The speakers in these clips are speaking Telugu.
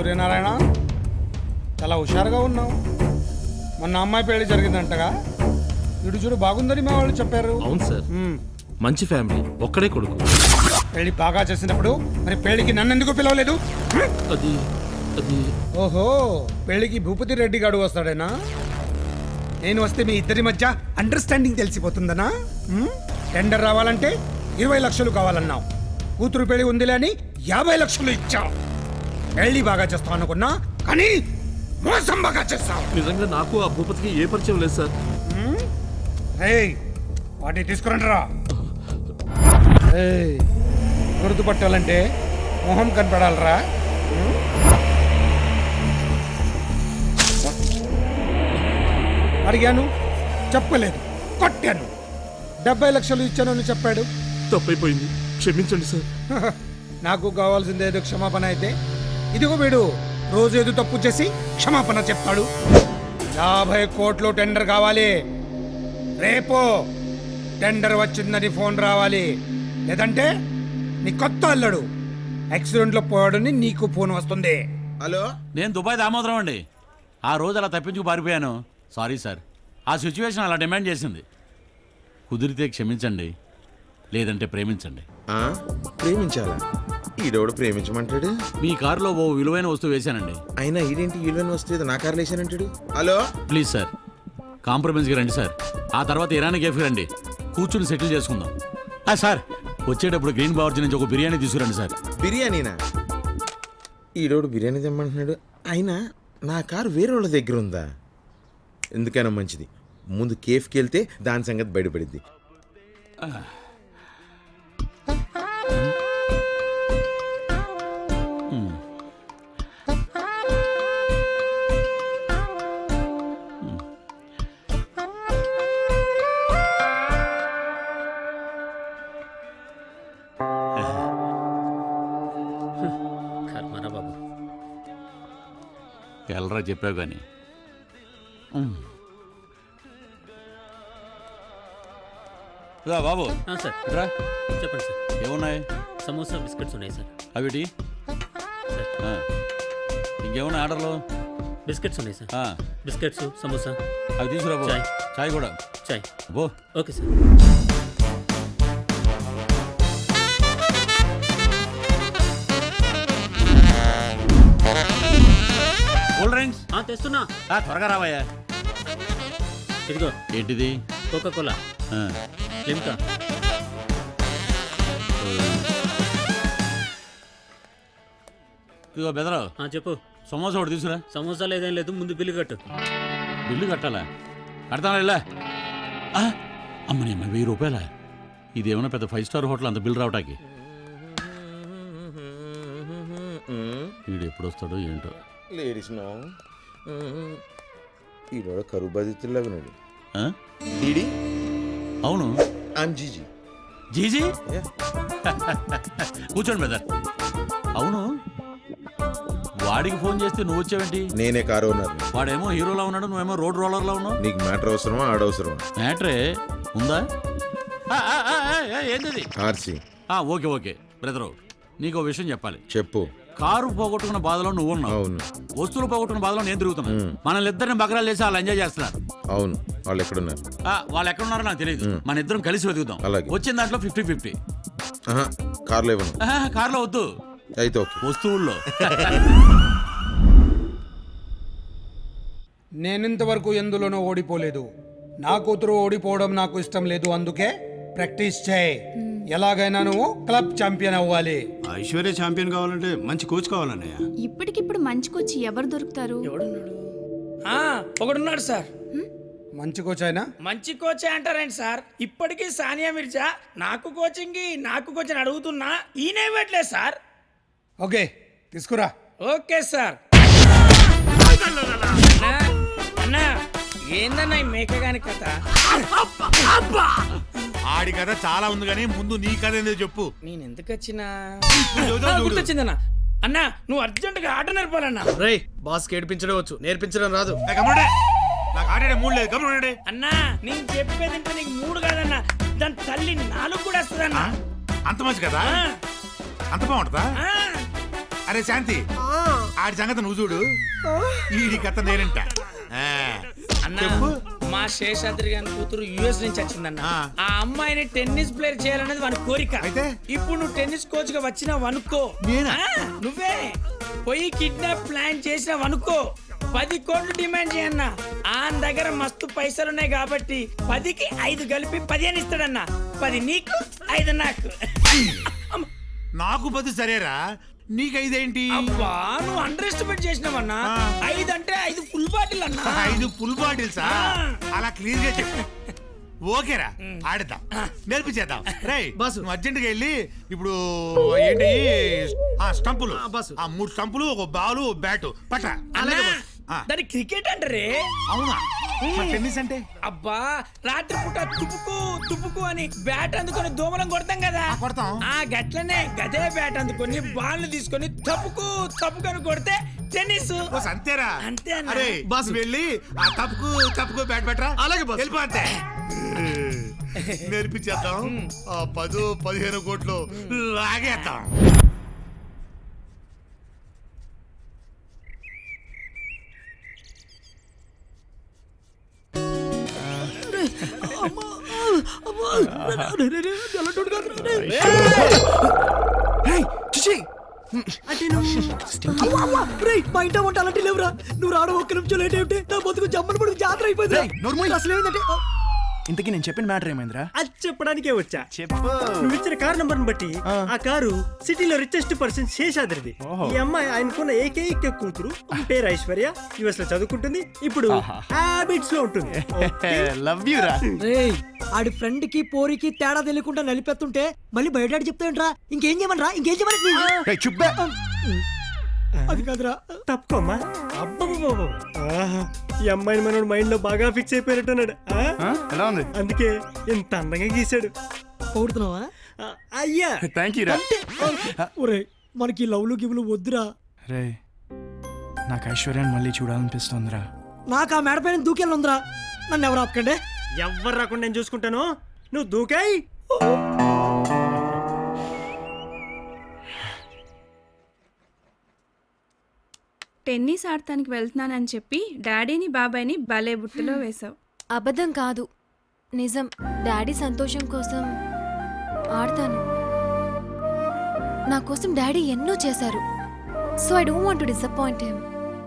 సూర్యనారాయణ చాలా హుషారుగా ఉన్నావు మొన్న అమ్మాయి పెళ్లి జరిగిందంటగా ఇటు చూడు బాగుందని మా వాళ్ళు చెప్పారు అవును సార్ మ్మ్. మంచి ఫ్యామిలీ ఒక్కడే కొడుకు పెళ్లి బాగా చేసినప్పుడు మరి పెళ్లికి నన్ను ఎందుకు పిలవలేదు మ్మ్. అది అది ఓహో పెళ్లికి భూపతి రెడ్డి గాడు వస్తాడేనా నేను వస్తే మీ ఇద్దరి మధ్య అండర్స్టాండింగ్ తెలిసిపోతుందనా మ్మ్? టెండర్ రావాలంటే ఇరవై లక్షలు కావాలన్నావు కూతురు పెళ్లి ఉందిలే అని యాభై లక్షలు ఇచ్చావు పెళ్లి బాగా చేస్తావు అనుకున్నా కానీ మోసం బాగా చేస్తావు నిజంగా నాకు ఆ భూపతికి ఏ పరిచయం లేదు సార్ ఏయ్ వాటిని తీసుకురండి రా ఏయ్ గుర్తుపట్టాలంటే మొహం కనపడాలరా ఉమ్? అడిగాను చెప్పలేదు కొట్టాను డెబ్బై లక్షలు ఇచ్చానని చెప్పాడు తప్పైపోయింది క్షమించండి సార్ నాకు కావాల్సింది ఏదో క్షమాపణ అయితే ఇదిగో వీడు రోజు ఏదో తప్పు చేసి క్షమాపణ చెప్తాడు యాభై కోట్లు టెండర్ కావాలి రేపు టెండర్ వచ్చిందని ఫోన్ రావాలి లేదంటే నీ కొత్త అల్లడు యాక్సిడెంట్లో పోయాడని నీకు ఫోన్ వస్తుంది హలో నేను దుబాయ్ దామోదరం అండి ఆ రోజు అలా తప్పించుకు పారిపోయాను సారీ సార్ ఆ సిచ్యువేషన్ అలా డిమాండ్ చేసింది కుదిరితే క్షమించండి లేదంటే ప్రేమించండి ఆ, ప్రేమించాలా ఈడోడు ప్రేమించమంటాడు మీ కారులో ఓ విలువైన వస్తువు వేశానండి అయినా ఈడేంటి ఈలోని వస్తే నా కార్ లేచానంటాడు హలో ప్లీజ్ సార్ కాంప్రమైజ్కి రండి సార్ ఆ తర్వాత ఇరానీ కేఫ్కి రండి కూర్చుని సెటిల్ చేసుకుందాం ఆ, సార్ వచ్చేటప్పుడు గ్రీన్ బావర్జీ నుంచి ఒక బిర్యానీ తీసుకురండి సార్ బిర్యానీనా ఈడోడు బిర్యానీ తెమ్మంటున్నాడు అయినా నా కారు వేరే వాళ్ళ దగ్గర ఉందా ఎందుకైనా మంచిది ముందు కేఫ్కి వెళ్తే దాని సంగతి బయటపడింది కర్మరా బాబు ఎల్లరా చెప్పావు కానీ ఇదా బాబు ఆ, సార్ రా చెప్పండి సార్ ఏమున్నాయి సమోసా బిస్కెట్స్ ఉన్నాయి సార్ అవిటి సార్ ఆ. ఇంకేమున్నాయి ఆర్డర్లు బిస్కెట్స్ ఉన్నాయి సార్ ఆ, బిస్కెట్స్ సమోసా అవి తీసుకురా బాబు. చాయ్. చాయ్ కూడా చాయ్ బో ఓకే సార్ కూల్ డ్రింక్స్ ఆ, తెస్తున్నా ఆ, త్వరగా రావయ్యా ఇదిగో ఏంటిది కోకా కోలా ఆ, లిమ్కా ఇదిగో బెదరావు ఆ, చెప్పు సమోసా ఒకటి తీసుకురా సమోసా లేదేం లేదు ముందు బిల్లు కట్టు బిల్లు కట్టాలా కడతాను వెళ్ళా అమ్మని అమ్మ వెయ్యి రూపాయల ఇది ఏమైనా పెద్ద ఫైవ్ స్టార్ హోటల్ అంత బిల్ రావటానికి వీడు ఎప్పుడు వస్తాడో ఏంటో లేడీస్ నో ఈడోడు కరువు బాధితుల్లాగా ఉన్నాడు ఆ? ఈడి అవును ఐమ్ జీజీ జీజీ కూర్చోండి బెదర్ అవును వాడికి ఫోన్ చేస్తే నువ్వు వచ్చావేంటి నేనే కారు ఓనర్ వాడేమో హీరోలా ఉన్నాడు నువ్వేమో రోడ్ రోలర్లా ఉన్నావు నీకు మ్యాటర్ అవసరమా ఆడవసరమా మ్యాట్రే ఉందా ఆ, ఆ, ఆ, ఆ, ఆ, ఏంటిది ఆర్సీ ఆ, ఓకే ఓకే బ్రదరు నీకు ఓ విషయం చెప్పాలి చెప్పు కారు పోగొట్టుకున్న బాధలో నువ్వు ఉన్నావు అవును వస్తువులు పోగొట్టుకున్న బాధలో నేను తిరుగుతున్నా మనల్ని ఇద్దరిని బకరాలు చేసి వాళ్ళు ఎంజాయ్ చేస్తున్నారు అవును వాళ్ళు ఎక్కడున్నారు ఆ, వాళ్ళు ఎక్కడ ఉన్నారో నాకు తెలియదు మన ఇద్దరం కలిసి వెతుకుదాం అలాగే. వచ్చిన దాంట్లో ఫిఫ్టీ ఫిఫ్టీ ఆహా, కార్లో ఇవ్వను కార్లో వద్దు అయితే ఓకే వస్తువుల్లో నేనింతవరకు ఎందులోనూ ఓడిపోలేదు నా కూతురు ఓడిపోవడం నాకు ఇష్టం లేదు అందుకే ప్రాక్టీస్ చేయి ఎలాగైనా నువ్వు క్లబ్ ఛాంపియన్ అవ్వాలి ఐశ్వర్య ఛాంపియన్ కావాలంటే మంచి కోచ్ కావాలన్నయ్య ఇప్పటికిప్పుడు మంచికొచ్చి ఎవరు దొరుకుతారు ఆ, ఒకడున్నాడు సార్ మంచి కోచ్ అయినా మంచి కోచే అంటారేంటి సార్ ఇప్పటికీ సానియా మిర్జా నాకు కోచింగ్ నాకు కోచింగ్ అడుగుతున్నా ఈయనే పెట్టలేదు సార్ ఓకే తీసుకురా ఓకే సార్ అన్నా, అన్నా ఏందన్నా ఈ మేకగాని కథ ఆడి కథ చాలా ఉంది కానీ ముందు నీ కథ ఏందో చెప్పు నేను ఎందుకు వచ్చినా ఆ, గుర్తొచ్చిందన్నా అన్నా నువ్వు అర్జెంటుగా ఆట నేర్పాలన్నా రేయ్ బాస్ ఏడిపించడం వచ్చు నేర్పించడం రాదు ఏ, గమనుడే. నాకు ఆడే మూడు లేదు గమనుడే అన్నా నేను చెప్పేది అంటే నీకు మూడు కాదన్నా దాని తల్లి నాలుగు కూడా వస్తుందన్నా అంత మంచి కదా ఆ, అంత బాగుంటుందా ఆ. అరే శాంతి ఆడి సంగతి నువ్వు చూడు ఈ కథ నేనంట ఆ, అన్న చెప్పు మా శేషాద్రి గారి కూతురు యుఎస్ నుంచి వచ్చిందన్న ఆ. ఆ అమ్మాయిని టెన్నిస్ ప్లేయర్ చేయాలనేది వాని కోరిక అయితే? ఇప్పుడు నువ్వు టెన్నిస్ కోచ్ గా వచ్చినావు అనుకో నేనా? ఆ, నువ్వే పోయి కిడ్నాప్ ప్లాన్ చేసినావు అనుకో పది కోట్లు డిమాండ్ చేయన్న ఆ దగ్గర మస్తు పైసలు ఉన్నాయి కాబట్టి పదికి ఐదు కలిపి పదిహేను ఇస్తాడన్న పది నీకు ఐదు నాకు అమ్మ. నాకు పది సరేరా నీకు ఐదేంటి అబ్బా నువ్వు అండర్ ఎస్టిమేట్ చేసినావన్నా ఆ. ఐదు అంటే ఐదు ఫుల్ బాటిల్ అన్నా ఐదు ఫుల్ బాటిల్సా ఆ. అలా క్లియర్ గా చెప్పు ఓకేరా ఆడదాం నేర్పించేద్దాం రేయ్ బాసు. నువ్వు అర్జెంట్ గా వెళ్ళి ఇప్పుడు ఏంటి ఆ స్టంపులు ఆ, బాసు. ఆ మూడు స్టంపులు ఒక బాలు ఓ బ్యాటు పట్ట అన్నా ఆ. దాని క్రికెట్ అంటారే అవునా మరి టెన్నిస్ అంటే అబ్బా రాత్రి పూట తుప్పుకు తుప్పుకు అని బ్యాట్ అందుకొని దోమలం కొడతాం కదా ఆ, కొడతాం. ఆ గట్లనే గదే బ్యాట్ అందుకొని బాల్ తీసుకొని తప్పుకు తప్పుకొని కొడితే టెన్నిస్ ఓ అంతేరా అంతే అన్న. అరే బాసు. బాసు వెళ్ళి ఆ తప్పుకు తప్పుకు బ్యాట్ పట్టరా అలాగే బాసు. వెళ్ళిపో అంతే నేర్పించేద్దాం ఆ పదు పదిహేను కోట్లు లాగేద్దాం అంటే నువ్వు అవ్వ, అవ్వ, రేయ్, మా ఇంట వంట అలాంటి లేవురా నువ్వు రావడం ఒక్క నిమిషం లేట్ ఏమిటి నా బతుకు జమ్మని పడుకు జాతర అయిపోయింది అసలు ఏంటంటే ఇంతకీ నేను చెప్పిన మ్యాటర్ ఏమైందిరా అది చెప్పడానికే వచ్చా చెప్పు నువ్వు ఇచ్చిన కార్ నంబర్ బట్టి ఆ కారు సిటీలో రిచెస్ట్ పర్సన్ శేషాద్రిది ఈ అమ్మాయి ఆయనకున్న ఏకైక కూతురు పేరు ఐశ్వర్య యుఎస్ లో చదువుకుంటుంది ఇప్పుడు హ్యాబిట్స్ లో ఉంటుంది లవ్ యూ రా రేయ్ ఆడి ఫ్రెండ్ కి పోరికి తేడా తెలియకుండా నలిపెత్తుంటే మళ్ళీ బయట చెప్తాయంట్రా ఇంకేం చేయమనరా ఇంకేం చేయమని చుబ్బే అది కాదురా తప్పుకోమ్మా అబ్బబ్బబ్బబ్బ. ఆహా, ఈ అమ్మాయిని మనోడు మైండ్ లో బాగా ఫిక్స్ అయిపోయినట్టున్నాడు ఆ? ఎలా ఉంది అందుకే ఇంత అందంగా గీసాడు పొగుడుతున్నావా అయ్యా థ్యాంక్ యూ రా ఒరే మనకి లవ్లు గివ్లు వద్దురా రే నాకు ఐశ్వర్యాన్ని మళ్ళీ చూడాలనిపిస్తుందిరా నాకు ఆ మేడ పైన దూకెళ్ళుందిరా నన్ను ఎవరు ఆపకండి ఎవరు రాకుండా నేను చూసుకుంటాను నువ్వు దూకాయి టెన్నిస్ ఆడటానికి వెళ్తున్నానని చెప్పి డాడీని బాబాయ్ని భలే బుట్టలో వేశావు అబద్ధం కాదు నిజం డాడీ సంతోషం కోసం ఆడతాను నా కోసం డాడీ ఎన్నో చేశారు so I don't want to disappoint him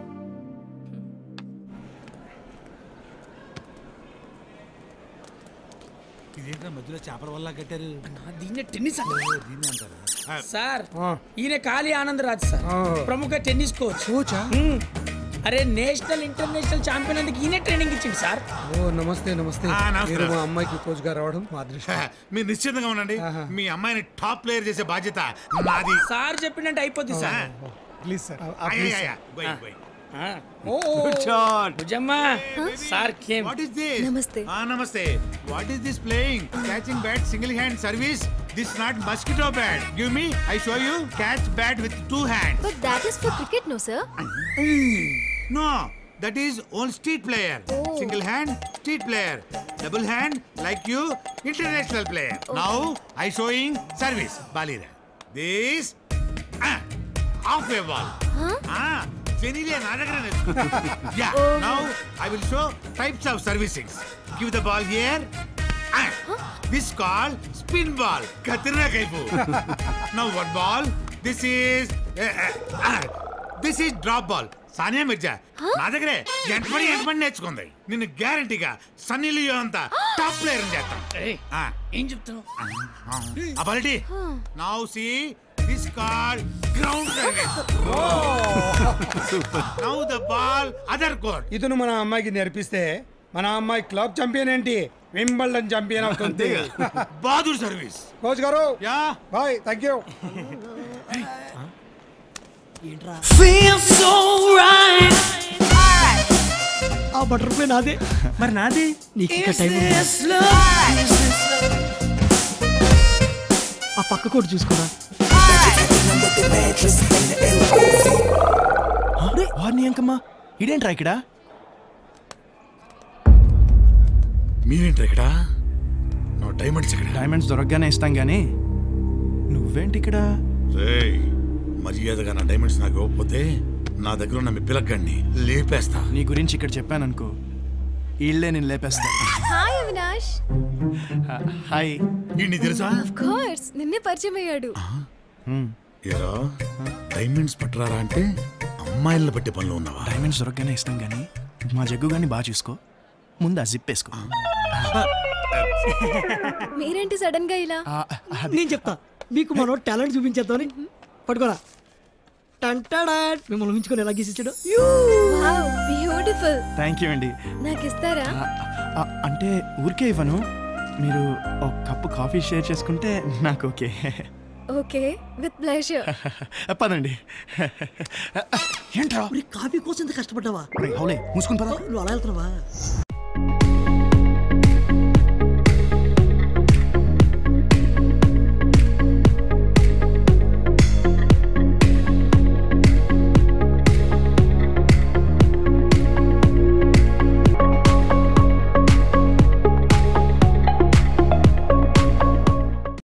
ఇదేంట్రా మధ్యలో చేపల వల్ల కట్టారు దీన్నే టెన్నిస్ అంటారు సార్ ఈయన కాళీ ఆనందరాజ్ సార్ ప్రముఖ టెన్నిస్ కోచ్ కోచా హ్మ్. అరే నేషనల్ ఇంటర్నేషనల్ ఛాంపియన్ అందుకు ఈయన ట్రైనింగ్ ఇచ్చింది సార్ ఓ నమస్తే నమస్తే ఆ, నమస్తే. మీరు మా అమ్మాయికి కోచ్ గా రావడం మా అదృష్టం మీరు నిశ్చింతగా ఉండండి మీ అమ్మాయిని టాప్ ప్లేయర్ చేసే బాధ్యత నాది సార్ చెప్పినట్టు అయిపోద్ది సార్ ప్లీజ్ సార్ అయ్యయ్యయ్య, పోయి, పోయి. ఆ. ఓ భుజమ్మా sir came What is this? Namaste. Ah, namaste. What is this playing? Catching bat single hand service? This not mosquito bat. Give me, I show you. Catch bat with two hands. But that is for cricket no sir No, that is on street player. Single hand, street player. Double hand, like you, international player. Now, I showing service. Balira. This, ah, half a ball. Ah, Genilia Nadagran. Yeah, now I will show types of servicing. Give the ball here. Ah, this call spin ball. Katrina Kaipu. now one ball. This is. eh, eh, ah, this is drop ball. Sania Mirza నా దగ్గరే ఎంటపడి ఎంటపడి నేర్చుకుంది నిన్ను గ్యారంటీగా సన్నీ లియో అంతా టాప్ ప్లేయర్ చేస్తాం ఏయ్, ఆ, ఏం చెప్తున్నావు ability now see this call ground service now the ball other court ఇతను మన అమ్మాయికి నేర్పిస్తే మన అమ్మాయి క్లబ్ ఛంపియన్ ఏంటి వింబల్డన్ ఛంపియన్ అవుతుంది బాదుర్ సర్వీస్ కోచ్ గారు యా బాయ్ థ్యాంక్ యూ ఆ బటర్ఫ్లై నాదే మరి నాదే నీకు ఇంకా టైం ఉంది. ఆ పక్క కూడా చూసుకోరా వారిని అంకమ్మా ఇదేంట్రా ఇక్కడ మీరేంటారు ఇక్కడ నో డైమండ్స్ ఇక్కడ డైమండ్స్ దొరకగానే ఇస్తాం గానీ నువ్వేంటి ఇక్కడ రేయ్ మర్యాదగా నా డైమండ్స్ నాకు ఇవ్వకపోతే నా దగ్గర ఉన్న మీ పిలకండి లేపేస్తా నీ గురించి ఇక్కడ చెప్పాననుకో ఈళ్ళే నేను లేపేస్తాను హాయ్ అవినాష్ హాయ్ ఈ తెలుసా ఆఫ్ కోర్స్ నిన్నే పరిచయం అయ్యాడు ఏరా డైమండ్స్ పట్టరారా అంటే అమ్మాయిలను పట్టే పనిలో ఉన్నావా డైమండ్స్ దొరకగానే ఇస్తాం కానీ మా జగ్గు గాని బాగా చూసుకో ముందు ఆ జిప్ వేసుకో మీరేంటి సడన్ గా ఇలా ఆ, అది నేను చెప్తా మీకు మనం టాలెంట్ చూపించేద్దామని పట్టుకోరా టంటాడా మిమ్మల్ని ఉంచుకొని ఎలా గీసిచ్చాడు వావ్ బ్యూటిఫుల్ థ్యాంక్ యూ అండి నాకు ఇస్తారా ఆ, ఆ, అంటే ఊరికే ఇవ్వను మీరు ఒక కప్పు కాఫీ షేర్ చేసుకుంటే నాకు ఓకే ఓకే విత్ ప్లెజర్ పదండి ఏంట్రా కాఫీ కోసం ఇంత కష్టపడ్డావా హౌలే మూసుకుని పద నువ్వు అలా వెళ్తున్నావా